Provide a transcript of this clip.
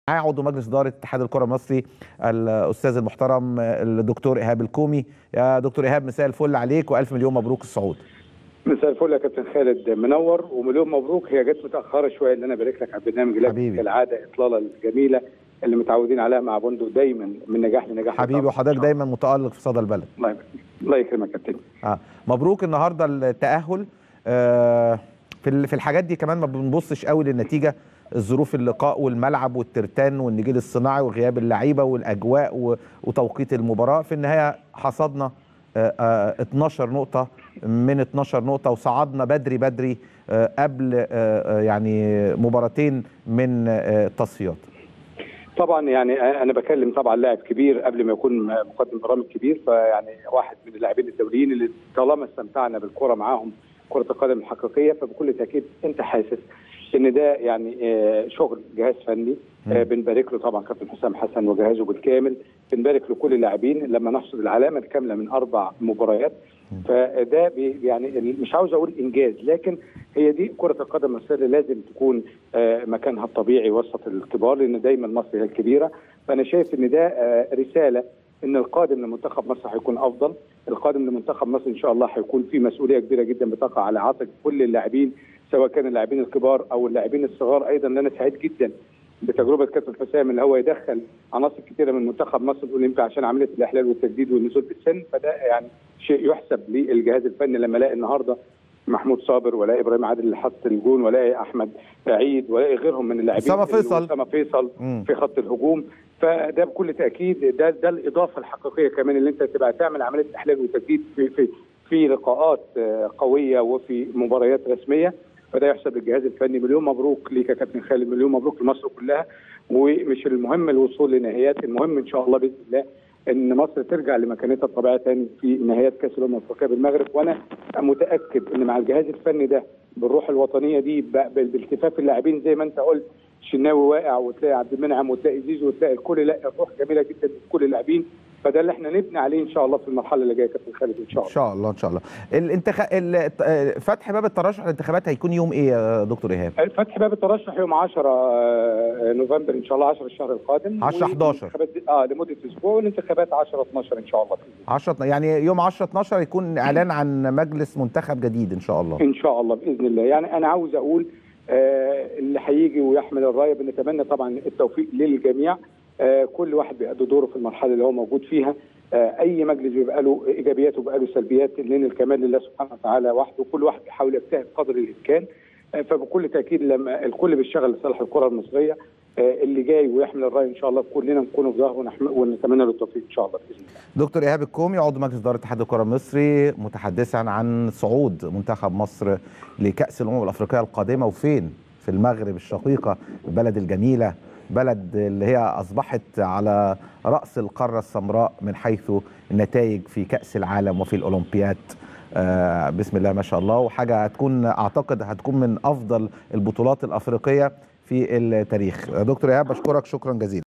عضو مجلس اداره اتحاد الكره المصري الاستاذ المحترم الدكتور ايهاب الكومي يا دكتور ايهاب مساء الفل عليك والف مليون مبروك الصعود مساء الفل يا كابتن خالد منور ومليون مبروك هي جت متاخره شويه اللي انا بارك لك على البرنامج حبيبي. كالعاده اطلاله الجميله اللي متعودين عليها مع بندق دايما من نجاح لنجاح حبيبي وحضرتك دايما متالق في صدى البلد الله يبارك الله يكرمك يا كابتن آه. مبروك النهارده التاهل آه في ال- في الحاجات دي كمان ما بنبصش قوي للنتيجه الظروف اللقاء والملعب والترتان والنجيل الصناعي وغياب اللعيبه والاجواء و- وتوقيت المباراه في النهايه حصدنا آه، آه، 12 نقطه من 12 نقطه وصعدنا بدري بدري آه، قبل آه، آه، يعني مباراتين من آه، التصفيات طبعا يعني انا بكلم طبعا لاعب كبير قبل ما يكون مقدم برامج كبير فيعني واحد من اللاعبين الدوليين اللي طالما استمتعنا بالكره معاهم كره القدم الحقيقيه فبكل تاكيد انت حاسس ان ده يعني آه، شغل جهاز فني آه، بنبارك له طبعا كابتن حسام حسن وجهازه بالكامل بنبارك لكل اللاعبين لما نحصد العلامه الكامله من اربع مباريات فده بي- يعني مش عاوز اقول انجاز لكن هي دي كره القدم المصريه لازم تكون آه، مكانها الطبيعي وسط الكبار لان دايما مصر هي الكبيره فانا شايف ان ده آه، رساله ان القادم لمنتخب مصر هيكون افضل القادم لمنتخب مصر ان شاء الله هيكون في مسؤوليه كبيره جدا بتقع على عاتق كل اللاعبين سواء كان اللاعبين الكبار او اللاعبين الصغار ايضا لأن انا سعيد جدا بتجربه كابتن حسام اللي هو يدخل عناصر كثيره من منتخب مصر تقول يمكن عشان عمليه الاحلال والتجديد والنزول بالسن فده يعني شيء يحسب للجهاز الفني لما الاقي النهارده محمود صابر ولاقي ابراهيم عادل اللي حط الجون ولاقي احمد سعيد ولاقي غيرهم من اللاعبين أسامة فيصل. اسامه فيصل مم. في خط الهجوم فده بكل تاكيد ده ده الاضافه الحقيقيه كمان اللي انت تبقى تعمل عمليه احلال وتجديد في في في لقاءات آه، قويه وفي مباريات رسميه فده يحسب للجهاز الفني مليون مبروك ليك يا كابتن خالد مليون مبروك لمصر كلها ومش المهم الوصول لنهائيات المهم ان شاء الله باذن الله ان مصر ترجع لمكانتها الطبيعيه تاني في نهائيات كاس الامم الافريقيه بالمغرب وانا متاكد ان مع الجهاز الفني ده بالروح الوطنيه دي ب- بال- بالتفاف اللاعبين زي ما انت قلت شناوي واقع وتلاقي عبد المنعم وتلاقي زيزو وتلاقي الكل لا الروح جميله جدا من كل اللاعبين فده اللي احنا نبني عليه ان شاء الله في المرحله اللي جايه يا كابتن خالد ان شاء ان الله شاء الله ان شاء الله الانتخ... ال... آه، فتح باب الترشح للانتخابات هيكون يوم ايه يا دكتور ايهاب فتح باب الترشح يوم 10 نوفمبر ان شاء الله 10 الشهر القادم 10 11. والانتخابات دي- اه لمده اسبوع والانتخابات 10 12 ان شاء الله بإذن الله. 10 يعني يوم 10 12 يكون اعلان عن مجلس منتخب جديد ان شاء الله ان شاء الله باذن الله يعني انا عاوز اقول آه اللي هيجي ويحمل الرايه بنتمنى طبعا التوفيق للجميع آه كل واحد بيأدي دوره في المرحله اللي هو موجود فيها آه اي مجلس بيبقى له ايجابيات وبيبقى له سلبيات لان الكمال لله سبحانه وتعالى وحده كل واحد بيحاول يجتهد قدر الامكان آه فبكل تاكيد لما الكل بيشتغل لصالح الكره المصريه آه اللي جاي ويحمل الرايه ان شاء الله كلنا نكون في ظهره ونحم- ونتمنى له التوفيق ان شاء الله باذن الله دكتور ايهاب الكومي عضو مجلس اداره اتحاد الكره المصري متحدثا عن صعود منتخب مصر لكاس الامم الافريقيه القادمه وفين في المغرب الشقيقه البلد الجميله بلد اللي هي اصبحت على راس القاره السمراء من حيث النتائج في كاس العالم وفي الاولمبياد آه بسم الله ما شاء الله وحاجه هتكون اعتقد هتكون من افضل البطولات الافريقيه في التاريخ دكتور ايهاب بشكرك شكرا جزيلا